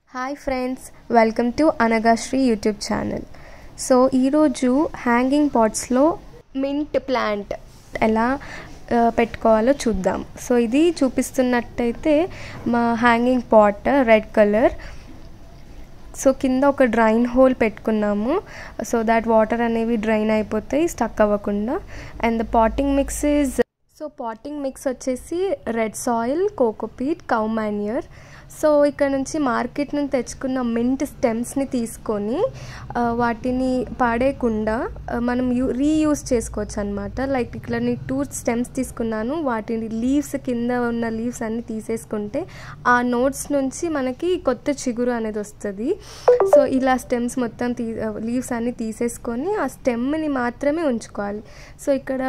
hi friends welcome to Anagashri YouTube channel so ఈరోజు hanging పాట్స్లో mint plant ఎలా ఆ, పెట్టుకోవాలో చూద్దాం సో ఇది చూపిస్తున్నట్టయితే మా hanging pot red colour so కింద ఒక డ్రైన్ హోల్ పెట్టుకున్నాము సో దాట్ వాటర్ అనేవి డ్రైన్ అయిపోతాయి స్టక్ అవ్వకుండా and the potting mix is so potting mix వచ్చేసి red soil cocopeat cow manure so ఇక్కడ నుంచి మార్కెట్ నుంచి తెచ్చుకున్న మింట్ స్టెమ్స్ని తీసుకొని ఆ, వాటిని పాడేయకుండా ఆ, మనం యూ రీయూజ్ చేసుకోవచ్చు అనమాట లైక్ ఇక్కడ నేను టూ స్టెమ్స్ తీసుకున్నాను వాటిని లీవ్స్ కింద ఉన్న లీవ్స్ అన్ని తీసేసుకుంటే ఆ నోట్స్ నుంచి మనకి కొత్త చిగురు అనేది వస్తుంది సో ఇలా స్టెమ్స్ మొత్తం తీ లీవ్స్ అన్ని తీసేసుకొని ఆ స్టెమ్ని మాత్రమే ఉంచుకోవాలి సో ఇక్కడ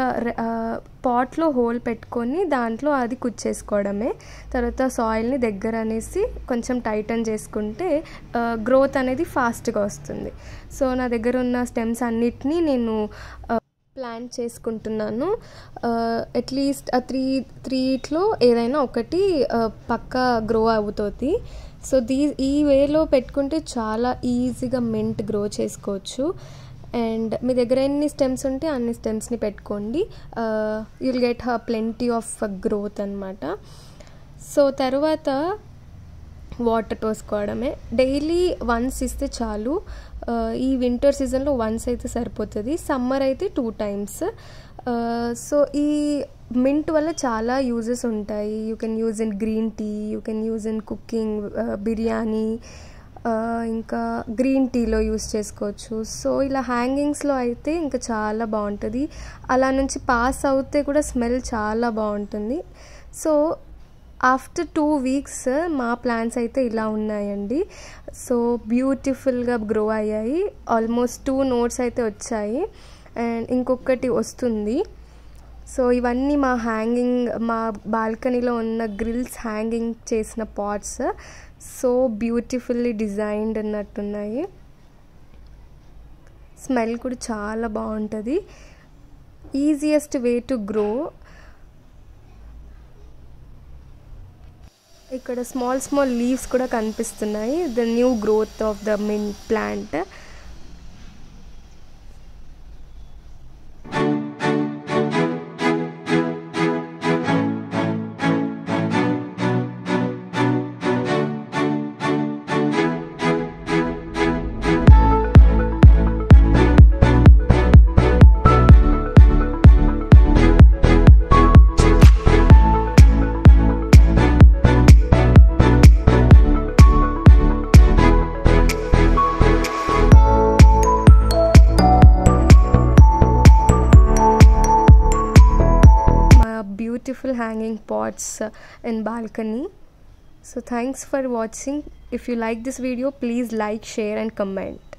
పాట్లో హోల్ పెట్టుకొని దాంట్లో అది కుచ్చేసుకోవడమే తర్వాత సాయిల్ని దగ్గర అనేసి కొంచెం టైటన్ చేసుకుంటే గ్రోత్ అనేది ఫాస్ట్గా వస్తుంది సో నా దగ్గర ఉన్న స్టెమ్స్ అన్నిటినీ నేను ప్లాన్ చేసుకుంటున్నాను అట్లీస్ట్ ఆ త్రీ త్రీట్లో ఏదైనా ఒకటి పక్కా గ్రో అవుతుంది సో దీ ఈ వేలో పెట్టుకుంటే చాలా ఈజీగా మెంట్ గ్రో చేసుకోవచ్చు అండ్ మీ దగ్గర ఎన్ని స్టెమ్స్ ఉంటే అన్ని స్టెమ్స్ని పెట్టుకోండి you'll get a plenty of growth అనమాట సో తర్వాత వాటర్ పోసుకోవడమే డైలీ వన్స్ ఇస్తే చాలు ఆ, ఈ వింటర్ సీజన్లో వన్స్ అయితే సరిపోతుంది సమ్మర్ అయితే టూ టైమ్స్ సో ఈ మింట్ వల్ల చాలా యూజెస్ ఉంటాయి you can use in green tea you can use in cooking biryani ఆ, ఇంకా గ్రీన్ టీలో యూస్ చేసుకోవచ్చు సో ఇలా హ్యాంగింగ్స్లో అయితే ఇంకా చాలా బాగుంటుంది అలా నుంచి పాస్ అవుతే కూడా స్మెల్ చాలా బాగుంటుంది సో ఆఫ్టర్ టూ వీక్స్ మా ప్లాంట్స్ అయితే ఇలా ఉన్నాయండి సో బ్యూటిఫుల్గా గ్రో అయ్యాయి ఆల్మోస్ట్ టూ నోట్స్ అయితే వచ్చాయి అండ్ ఇంకొకటి వస్తుంది సో ఇవన్నీ మా హ్యాంగింగ్ మా బాల్కనీలో ఉన్న గ్రిల్స్ హ్యాంగింగ్ చేసిన పాట్స్ సో బ్యూటిఫుల్లీ డిజైన్డ్ అన్నట్టున్నాయి స్మెల్ కూడా చాలా బాగుంటుంది ఈజియెస్ట్ వే టు గ్రో ఇక్కడ స్మాల్ స్మాల్ లీవ్స్ కూడా కనిపిస్తున్నాయి the new growth of the mint plant my beautiful hanging pots uh, in balcony so thanks for watching if you like this video please like share and comment